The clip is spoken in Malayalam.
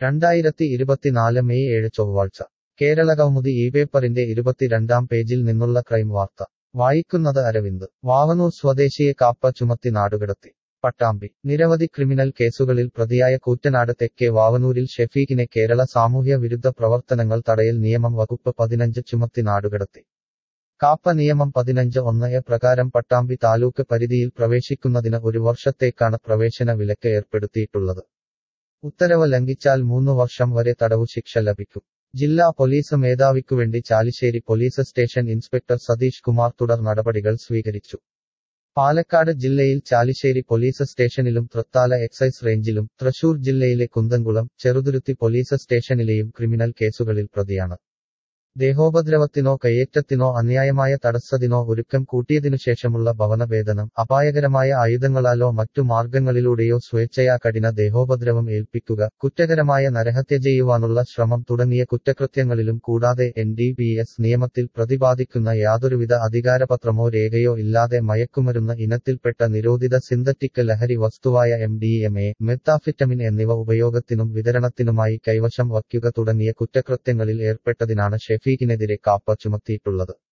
രണ്ടായിരത്തി ഇരുപത്തിനാല് മെയ് ഏഴ് ചൊവ്വാഴ്ച കേരളകൗമുദി ഈ പേപ്പറിന്റെ ഇരുപത്തിരണ്ടാം പേജിൽ നിന്നുള്ള ക്രൈം വാർത്ത വായിക്കുന്നത് അരവിന്ദ് വാവനൂർ സ്വദേശിയെ കാപ്പ ചുമത്തി നാടുകടത്തി പട്ടാമ്പി നിരവധി ക്രിമിനൽ കേസുകളിൽ പ്രതിയായ കൂറ്റനാട് തെക്കേ വാവനൂരിൽ ഷെഫീഖിനെ കേരള സാമൂഹ്യ വിരുദ്ധ പ്രവർത്തനങ്ങൾ തടയൽ നിയമം വകുപ്പ് പതിനഞ്ച് ചുമത്തി നാടുകടത്തി കാപ്പ നിയമം പതിനഞ്ച് ഒന്ന് എ പ്രകാരം പട്ടാമ്പി താലൂക്ക് പരിധിയിൽ പ്രവേശിക്കുന്നതിന് ഒരു വർഷത്തേക്കാണ് പ്രവേശന വിലക്ക് ഏർപ്പെടുത്തിയിട്ടുള്ളത് ഉത്തരവ് ലംഘിച്ചാൽ മൂന്നു വർഷം വരെ തടവു ശിക്ഷ ലഭിക്കും ജില്ലാ പോലീസ് മേധാവിക്കുവേണ്ടി Chalissery police station inspector Satheesh Kumar തുടർ നടപടികൾ സ്വീകരിച്ചു പാലക്കാട് ജില്ലയിൽ ചാലിശ്ശേരി പോലീസ് സ്റ്റേഷനിലും തൃത്താല എക്സൈസ് റേഞ്ചിലും തൃശൂർ ജില്ലയിലെ കുന്തംകുളം ചെറുതുരുത്തി പോലീസ് സ്റ്റേഷനിലെയും ക്രിമിനൽ കേസുകളിൽ പ്രതിയാണ് ദേഹോപദ്രവത്തിനോ കയ്യേറ്റത്തിനോ അന്യായമായ തടസ്സത്തിനോ ഒരുക്കം കൂട്ടിയതിനുശേഷമുള്ള ഭവനഭേദനം അപായകരമായ ആയുധങ്ങളാലോ മറ്റു മാർഗങ്ങളിലൂടെയോ സ്വേച്ഛയാ കഠിന ദേഹോപദ്രവം ഏൽപ്പിക്കുക കുറ്റകരമായ നരഹത്യ ചെയ്യുവാനുള്ള ശ്രമം തുടങ്ങിയ കുറ്റകൃത്യങ്ങളിലും കൂടാതെ എൻ ഡി പി എസ് നിയമത്തിൽ പ്രതിപാദിക്കുന്ന യാതൊരുവിധ അധികാരപത്രമോ രേഖയോ ഇല്ലാതെ മയക്കുമരുന്ന് ഇനത്തിൽപ്പെട്ട നിരോധിത സിന്തറ്റിക് ലഹരി വസ്തുവായ M D M A methamphetamine എന്നിവ ഉപയോഗത്തിനും വിതരണത്തിനുമായി കൈവശം വയ്ക്കുക തുടങ്ങിയ കുറ്റകൃത്യങ്ങളിൽ ഏർപ്പെട്ടതിനാണ് ഷെഫീഖിനെതിരെ കാപ്പ ചുമത്തിയിട്ടുള്ളത്